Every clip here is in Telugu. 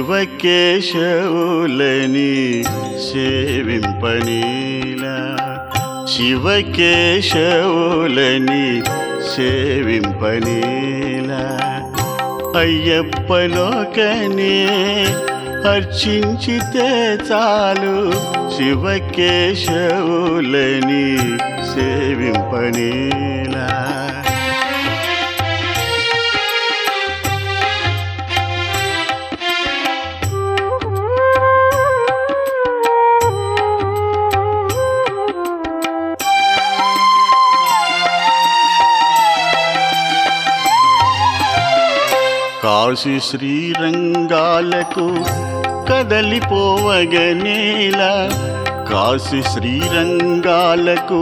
శివకేశవులని సేవింపనీలా శివకేశవులని సేవింపనీలా అయ్యప్పలోకనే అర్చించితే చాలు శివకేశవులని సేవింపనీలా కాశీ శ్రీరంగాలకు కదలిపోవగనేలా కాశి శ్రీరంగాలకు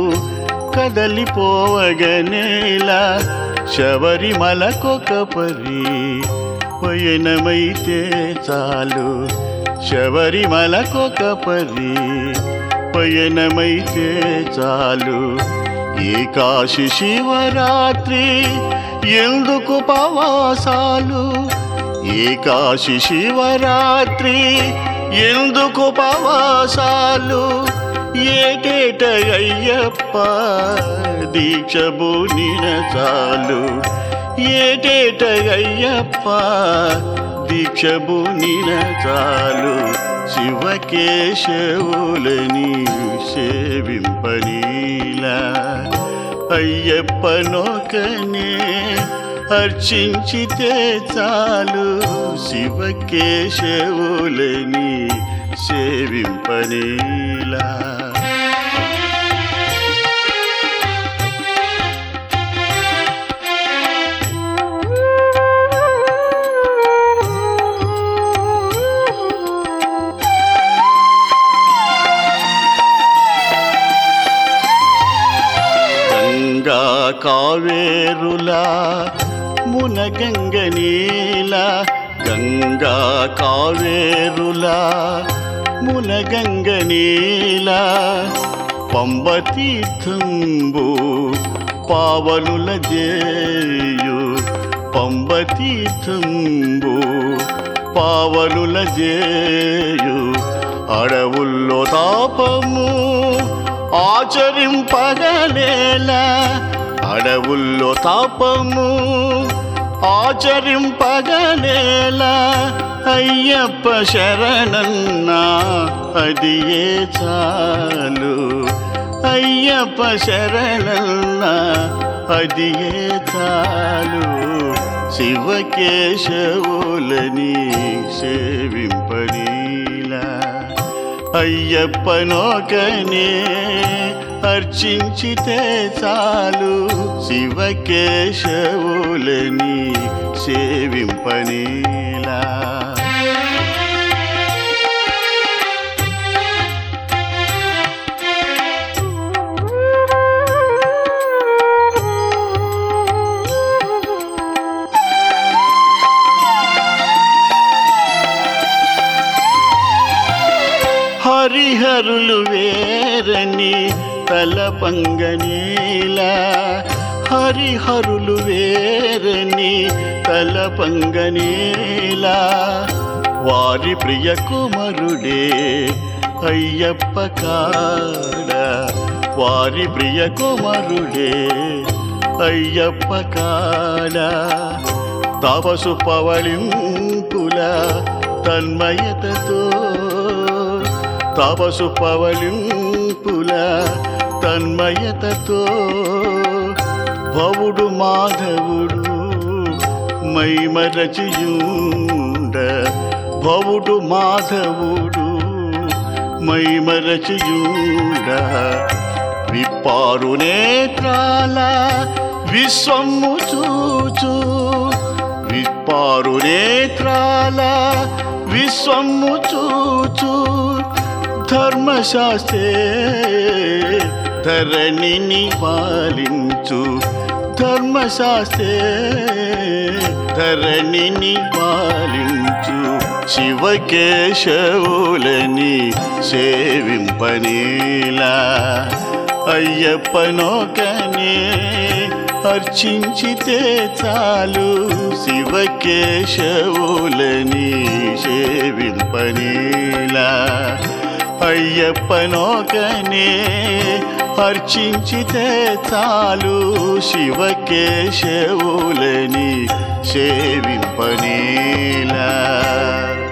కదలిపోవగనేలా శబరిమలకొక పరి పయనమైతే చాలు శబరిమలకొక పరి పయనమైతే చాలు ఏకాశి శివరాత్రి ఎందుకు పవాసాలు ఏకాశి శివరాత్రి ఎందుకు పవాసాలు ఏటేట అయ్యప్ప దీక్ష బూనిన చాలు ఏటేట అయ్యప్ప దీక్ష బూనిన చాలు శివకేశవులని సేవింపనీలా అయ్యప్పనొకనే అర్చించితే చాలు శివకేశవులని సేవింపనీలా గంగా కావేరులా మునగంగ నీల గంగా కావేరులా మునగంగ నీల పంబ తీర్థంబు పావనుల జేయు పంబ తీర్థంబు పావనుల జేయు అడవుల్లో తాపము ఆచరింపగలేలా అడవుల్లో తాపము ఆచరింపగలేలా అయ్యప్ప శరణన్నా అది ఏ చాలు అయ్యప్ప శరణన్నా అది ఏ చాలు శివకేశవులని సేవింపనీలా అయ్యప్పనోకనే అర్చించితే చాలు శివకేశవులని సేవింపనీలా హరిహరులు వేరని తలపంగనీలా హరిహరులు వేరని తలపంగనీలా వారి ప్రియ కుమరుడే అయ్యప్ప కాడ వారి ప్రియ కుమరుడే అయ్యప్ప కాడ తపసు పవళింపుల తన్మయతతో తపసు పవళింపుల తన్మయతతో భవుడు మాధవుడు మైమరచియుండ భవుడు మాధవుడు మైమరచియుండ విప్పారు నేత్రాల విశ్వము చూచు విప్పారు నేత్రాల విశ్వము చూచు ధర్మశాస్త్రే ధరణిని పాలించు ధర్మశాస్త్రే ధరణిని పాలించు శివకేశవులని సేవింపనీలా అయ్యప్పనోకనే అర్చించితే చాలు శివకేశవులని సేవింపనీలా అయ్యప్పనోకనే అర్చించితే చాలు శివకేశవులని సేవింపనీలా